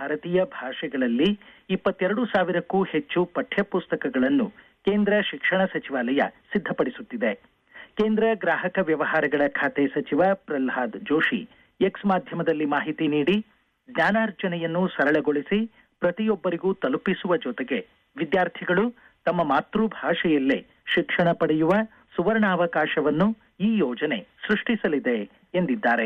ಭಾರತೀಯ ಭಾಷೆಗಳಲ್ಲಿ ಇಪ್ಪತ್ತೆರಡು ಸಾವಿರಕ್ಕೂ ಹೆಚ್ಚು ಪಠ್ಯಪುಸ್ತಕಗಳನ್ನು ಕೇಂದ್ರ ಶಿಕ್ಷಣ ಸಚಿವಾಲಯ ಸಿದ್ಧಪಡಿಸುತ್ತಿದೆ ಕೇಂದ್ರ ಗ್ರಾಹಕ ವ್ಯವಹಾರಗಳ ಖಾತೆ ಸಚಿವ ಪ್ರಹ್ಲಾದ್ ಜೋಶಿ ಎಕ್ಸ್ ಮಾಧ್ಯಮದಲ್ಲಿ ಮಾಹಿತಿ ನೀಡಿ ಜ್ಞಾನಾರ್ಜನೆಯನ್ನು ಸರಳಗೊಳಿಸಿ ಪ್ರತಿಯೊಬ್ಬರಿಗೂ ತಲುಪಿಸುವ ಜೊತೆಗೆ ವಿದ್ಯಾರ್ಥಿಗಳು ತಮ್ಮ ಮಾತೃಭಾಷೆಯಲ್ಲೇ ಶಿಕ್ಷಣ ಪಡೆಯುವ ಸುವರ್ಣಾವಕಾಶವನ್ನು ಈ ಯೋಜನೆ ಸೃಷ್ಟಿಸಲಿದೆ ಎಂದಿದ್ದಾರೆ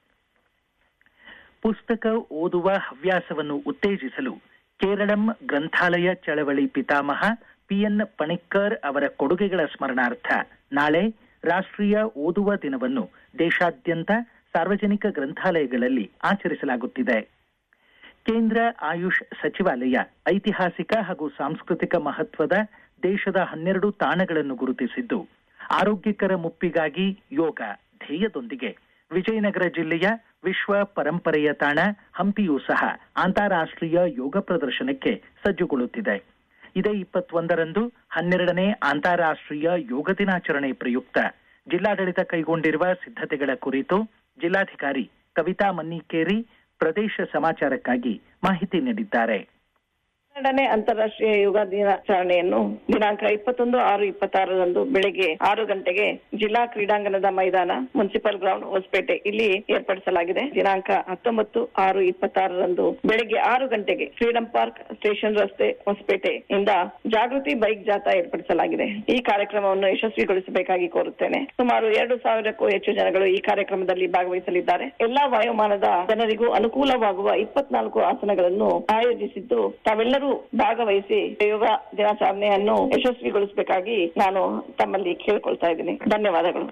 ಪುಸ್ತಕ ಓದುವ ಹವ್ಯಾಸವನ್ನು ಉತ್ತೇಜಿಸಲು ಕೇರಳಂ ಗ್ರಂಥಾಲಯ ಚಳವಳಿ ಪಿತಾಮಹ ಪಿಎನ್ ಪಣಿಕ್ಕರ್ ಅವರ ಕೊಡುಗೆಗಳ ಸ್ಮರಣಾರ್ಥ ನಾಳೆ ರಾಷ್ಟ್ರೀಯ ಓದುವ ದಿನವನ್ನು ದೇಶಾದ್ಯಂತ ಸಾರ್ವಜನಿಕ ಗ್ರಂಥಾಲಯಗಳಲ್ಲಿ ಆಚರಿಸಲಾಗುತ್ತಿದೆ ಕೇಂದ್ರ ಆಯುಷ್ ಸಚಿವಾಲಯ ಐತಿಹಾಸಿಕ ಹಾಗೂ ಸಾಂಸ್ಕೃತಿಕ ಮಹತ್ವದ ದೇಶದ ಹನ್ನೆರಡು ತಾಣಗಳನ್ನು ಗುರುತಿಸಿದ್ದು ಆರೋಗ್ಯಕರ ಮುಪ್ಪಿಗಾಗಿ ಯೋಗ ಧ್ಯೇಯದೊಂದಿಗೆ ವಿಜಯನಗರ ಜಿಲ್ಲೆಯ ವಿಶ್ವ ಪರಂಪರೆಯ ತಾಣ ಹಂಪಿಯೂ ಸಹ ಅಂತಾರಾಷ್ಟ್ರೀಯ ಯೋಗ ಪ್ರದರ್ಶನಕ್ಕೆ ಸಜ್ಜುಗೊಳ್ಳುತ್ತಿದೆ ಇದೇ ಇಪ್ಪತ್ತೊಂದರಂದು ಹನ್ನೆರಡನೇ ಅಂತಾರಾಷ್ಟ್ರೀಯ ಯೋಗ ದಿನಾಚರಣೆ ಪ್ರಯುಕ್ತ ಜಿಲ್ಲಾಡಳಿತ ಕೈಗೊಂಡಿರುವ ಸಿದ್ಧತೆಗಳ ಕುರಿತು ಜಿಲ್ಲಾಧಿಕಾರಿ ಕವಿತಾ ಮನ್ನಿಕೇರಿ ಪ್ರದೇಶ ಸಮಾಚಾರಕ್ಕಾಗಿ ಮಾಹಿತಿ ನೀಡಿದ್ದಾರೆ ಹನ್ನೆರಡನೇ ಅಂತಾರಾಷ್ಟ್ರೀಯ ಯೋಗ ದಿನಾಚರಣೆಯನ್ನು ದಿನಾಂಕ ಇಪ್ಪತ್ತೊಂದು ಆರು ಇಪ್ಪತ್ತಾರರಂದು ಬೆಳಗ್ಗೆ ಆರು ಗಂಟೆಗೆ ಜಿಲ್ಲಾ ಕ್ರೀಡಾಂಗಣದ ಮೈದಾನ ಮುನ್ಸಿಪಲ್ ಗ್ರೌಂಡ್ ಹೊಸಪೇಟೆ ಇಲ್ಲಿ ಏರ್ಪಡಿಸಲಾಗಿದೆ ದಿನಾಂಕ ಹತ್ತೊಂಬತ್ತು ಆರು ಇಪ್ಪತ್ತಾರರಂದು ಬೆಳಗ್ಗೆ ಆರು ಗಂಟೆಗೆ ಫ್ರೀಡಂ ಪಾರ್ಕ್ ಸ್ಟೇಷನ್ ರಸ್ತೆ ಹೊಸಪೇಟೆ ಇಂದ ಜಾಗೃತಿ ಬೈಕ್ ಜಾಥಾ ಏರ್ಪಡಿಸಲಾಗಿದೆ ಈ ಕಾರ್ಯಕ್ರಮವನ್ನು ಯಶಸ್ವಿಗೊಳಿಸಬೇಕಾಗಿ ಕೋರುತ್ತೇನೆ ಸುಮಾರು ಎರಡು ಸಾವಿರಕ್ಕೂ ಹೆಚ್ಚು ಜನಗಳು ಈ ಕಾರ್ಯಕ್ರಮದಲ್ಲಿ ಭಾಗವಹಿಸಲಿದ್ದಾರೆ ಎಲ್ಲಾ ವಯೋಮಾನದ ಜನರಿಗೂ ಅನುಕೂಲವಾಗುವ ಇಪ್ಪತ್ನಾಲ್ಕು ಆಸನಗಳನ್ನು ಆಯೋಜಿಸಿದ್ದು ತಾವೆಲ್ಲರೂ ಭಾಗವಹಿಸಿ ಯೋಗ ದಿನಾಚರಣೆಯನ್ನು ಯಶಸ್ವಿಗೊಳಿಸಬೇಕಾಗಿ ನಾನು ತಮ್ಮಲ್ಲಿ ಕೇಳಿಕೊಳ್ತಾ ಇದ್ದೀನಿ ಧನ್ಯವಾದಗಳು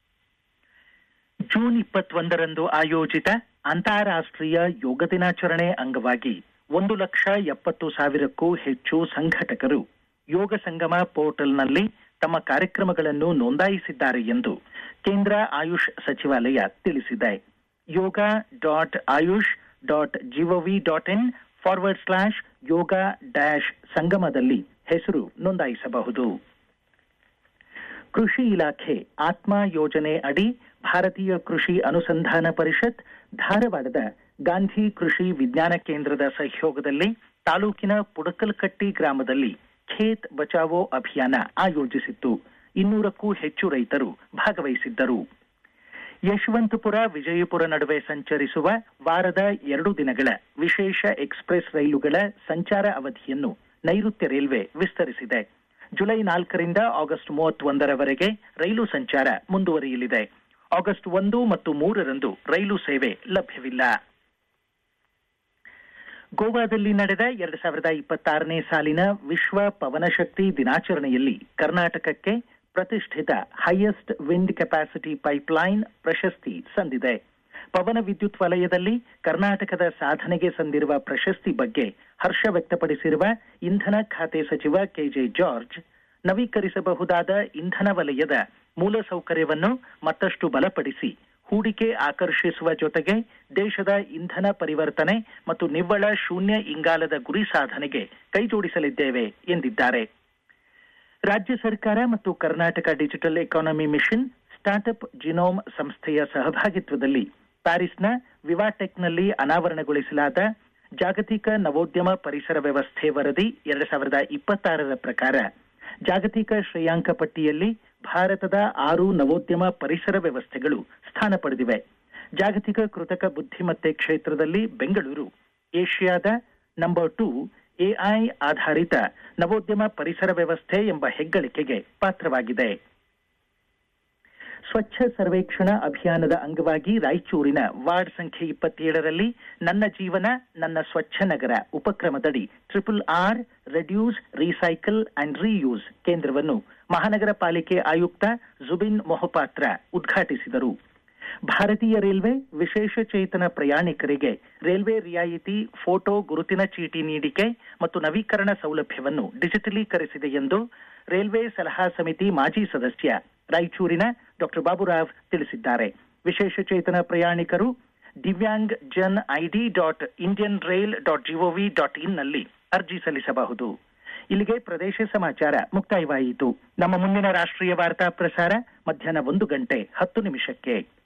ಜೂನ್ ಇಪ್ಪತ್ತೊಂದರಂದು ಆಯೋಜಿತ ಅಂತಾರಾಷ್ಟ್ರೀಯ ಯೋಗ ದಿನಾಚರಣೆ ಅಂಗವಾಗಿ ಒಂದು ಲಕ್ಷ ಎಪ್ಪತ್ತು ಸಾವಿರಕ್ಕೂ ಹೆಚ್ಚು ಸಂಘಟಕರು ಯೋಗ ಸಂಗಮ ಪೋರ್ಟಲ್ನಲ್ಲಿ ತಮ್ಮ ಕಾರ್ಯಕ್ರಮಗಳನ್ನು ನೋಂದಾಯಿಸಿದ್ದಾರೆ ಎಂದು ಕೇಂದ್ರ ಆಯುಷ್ ಸಚಿವಾಲಯ ತಿಳಿಸಿದೆ yoga dot Ayush dot GOV dot in forward slash yoga dash ಸಂಗಮದಲ್ಲಿ ಹೆಸರು ನೋಂದಾಯಿಸಬಹುದು ಕೃಷಿ ಇಲಾಖೆ ಆತ್ಮ ಯೋಜನೆ ಅಡಿ ಭಾರತೀಯ ಕೃಷಿ ಅನುಸಂಧಾನ ಪರಿಷತ್ ಧಾರವಾಡದ ಗಾಂಧಿ ಕೃಷಿ ವಿಜ್ಞಾನ ಕೇಂದ್ರದ ಸಹಯೋಗದಲ್ಲಿ ತಾಲೂಕಿನ ಪುಡಕಲ್ಕಟ್ಟಿ ಗ್ರಾಮದಲ್ಲಿ ಖೇತ್ ಬಚಾವೋ ಅಭಿಯಾನ ಆಯೋಜಿಸಿತ್ತು ಇನ್ನೂರಕ್ಕೂ ಹೆಚ್ಚು ರೈತರು ಭಾಗವಹಿಸಿದ್ದರು ಯಶವಂತಪುರ ವಿಜಯಪುರ ನಡುವೆ ಸಂಚರಿಸುವ ವಾರದ ಎರಡು ದಿನಗಳ ವಿಶೇಷ ಎಕ್ಸ್ಪ್ರೆಸ್ ರೈಲುಗಳ ಸಂಚಾರ ಅವಧಿಯನ್ನು ನೈಋತ್ಯ ರೈಲ್ವೆ ವಿಸ್ತರಿಸಿದೆ ಜುಲೈ ನಾಲ್ಕರಿಂದ ಆಗಸ್ಟ್ ಮೂವತ್ತೊಂದರವರೆಗೆ ರೈಲು ಸಂಚಾರ ಮುಂದುವರಿಯಲಿದೆ ಆಗಸ್ಟ್ ಒಂದು ಮತ್ತು ಮೂರರಂದು ರೈಲು ಸೇವೆ ಲಭ್ಯವಿಲ್ಲ ಗೋವಾದಲ್ಲಿ ನಡೆದ ಎರಡು ಸಾವಿರದ ಇಪ್ಪತ್ತಾರನೇ ಸಾಲಿನ ವಿಶ್ವ ಪವನಶಕ್ತಿ ದಿನಾಚರಣೆಯಲ್ಲಿ ಕರ್ನಾಟಕಕ್ಕೆ ಪ್ರತಿಷ್ಠಿತ ಹೈಯೆಸ್ಟ್ ವಿಂಡ್ ಕೆಪಾಸಿಟಿ ಪೈಪ್ಲೈನ್ ಪ್ರಶಸ್ತಿ ಸಂದಿದೆ ಪವನ ವಿದ್ಯುತ್ ವಲಯದಲ್ಲಿ ಕರ್ನಾಟಕದ ಸಾಧನೆಗೆ ಸಂದಿರುವ ಪ್ರಶಸ್ತಿ ಬಗ್ಗೆ ಹರ್ಷ ವ್ಯಕ್ತಪಡಿಸಿರುವ ಇಂಧನ ಖಾತೆ ಸಚಿವ ಕೆಜೆ ಜಾರ್ಜ್ ನವೀಕರಿಸಬಹುದಾದ ಇಂಧನ ವಲಯದ ಮೂಲಸೌಕರ್ಯವನ್ನು ಮತ್ತಷ್ಟು ಬಲಪಡಿಸಿ ಹೂಡಿಕೆ ಆಕರ್ಷಿಸುವ ಜೊತೆಗೆ ದೇಶದ ಇಂಧನ ಪರಿವರ್ತನೆ ಮತ್ತು ನಿವ್ವಳ ಶೂನ್ಯ ಇಂಗಾಲದ ಗುರಿ ಸಾಧನೆಗೆ ಕೈಜೋಡಿಸಲಿದ್ದೇವೆ ಎಂದಿದ್ದಾರೆ ರಾಜ್ಯ ಸರ್ಕಾರ ಮತ್ತು Karnataka digital economy mission startup genome ಸಂಸ್ಥೆಯ ಸಹಭಾಗಿತ್ವದಲ್ಲಿ ಪ್ಯಾರಿಸ್ನ ವಿವಾಟೆಕ್ನಲ್ಲಿ ಅನಾವರಣಗೊಳಿಸಲಾದ ಜಾಗತಿಕ ನವೋದ್ಯಮ ಪರಿಸರ ವ್ಯವಸ್ಥೆ ವರದಿ ಎರಡು ಸಾವಿರದ ಇಪ್ಪತ್ತಾರರ ಪ್ರಕಾರ ಜಾಗತಿಕ ಶ್ರೇಯಾಂಕ ಪಟ್ಟಿಯಲ್ಲಿ ಭಾರತದ ಆರು ನವೋದ್ಯಮ ಪರಿಸರ ವ್ಯವಸ್ಥೆಗಳು ಸ್ಥಾನ ಪಡೆದಿವೆ ಜಾಗತಿಕ ಕೃತಕ ಬುದ್ಧಿಮತ್ತೆ ಕ್ಷೇತ್ರದಲ್ಲಿ ಬೆಂಗಳೂರು ಏಷ್ಯಾದ ನಂಬರ್ ಟೂ ಎಐ ಆಧಾರಿತ ನವೋದ್ಯಮ ಪರಿಸರ ವ್ಯವಸ್ಥೆ ಎಂಬ ಹೆಗ್ಗಳಿಕೆಗೆ ಪಾತ್ರವಾಗಿದೆ ಸ್ವಚ್ಛ ಸರ್ವೇಕ್ಷಣಾ ಅಭಿಯಾನದ ಅಂಗವಾಗಿ ರಾಯಚೂರಿನ ವಾರ್ಡ್ ಸಂಖ್ಯೆ ಇಪ್ಪತ್ತೇಳರಲ್ಲಿ ನನ್ನ ಜೀವನ ನನ್ನ ಸ್ವಚ್ಛ ನಗರ ಉಪಕ್ರಮದಡಿ triple R reduce recycle and reuse ಕೇಂದ್ರವನ್ನು ಮಹಾನಗರ ಪಾಲಿಕೆ ಆಯುಕ್ತ ಜುಬಿನ್ ಮೊಹಪಾತ್ರ ಉದ್ಘಾಟಿಸಿದರು ಭಾರತೀಯ ರೈಲ್ವೆ ವಿಶೇಷ ಚೇತನ ಪ್ರಯಾಣಿಕರಿಗೆ ರೈಲ್ವೆ ರಿಯಾಯಿತಿ ಫೋಟೋ ಗುರುತಿನ ಚೀಟಿ ನೀಡಿಕೆ ಮತ್ತು ನವೀಕರಣ ಸೌಲಭ್ಯವನ್ನು ಡಿಜಿಟಲೀಕರಿಸಿದೆ ಎಂದು ರೈಲ್ವೆ ಸಲಹಾ ಸಮಿತಿ ಮಾಜಿ ಸದಸ್ಯ ರಾಯಚೂರಿನ ಡಾಕ್ಟರ್ ಬಾಬುರಾವ್ ತಿಳಿಸಿದ್ದಾರೆ ವಿಶೇಷ ಚೇತನ ಪ್ರಯಾಣಿಕರು Divyangjan ID dot Indian rail dot GOV dot ಇನ್ನಲ್ಲಿ ಅರ್ಜಿ ಸಲ್ಲಿಸಬಹುದು ಇಲ್ಲಿಗೆ ಪ್ರದೇಶ ಸಮಾಚಾರ ಮುಕ್ತಾಯವಾಯಿತು ನಮ್ಮ ಮುಂದಿನ ರಾಷ್ಟ್ರೀಯ ವಾರ್ತಾ ಪ್ರಸಾರ ಮಧ್ಯಾಹ್ನ ಒಂದು ಗಂಟೆ ಹತ್ತು ನಿಮಿಷಕ್ಕೆ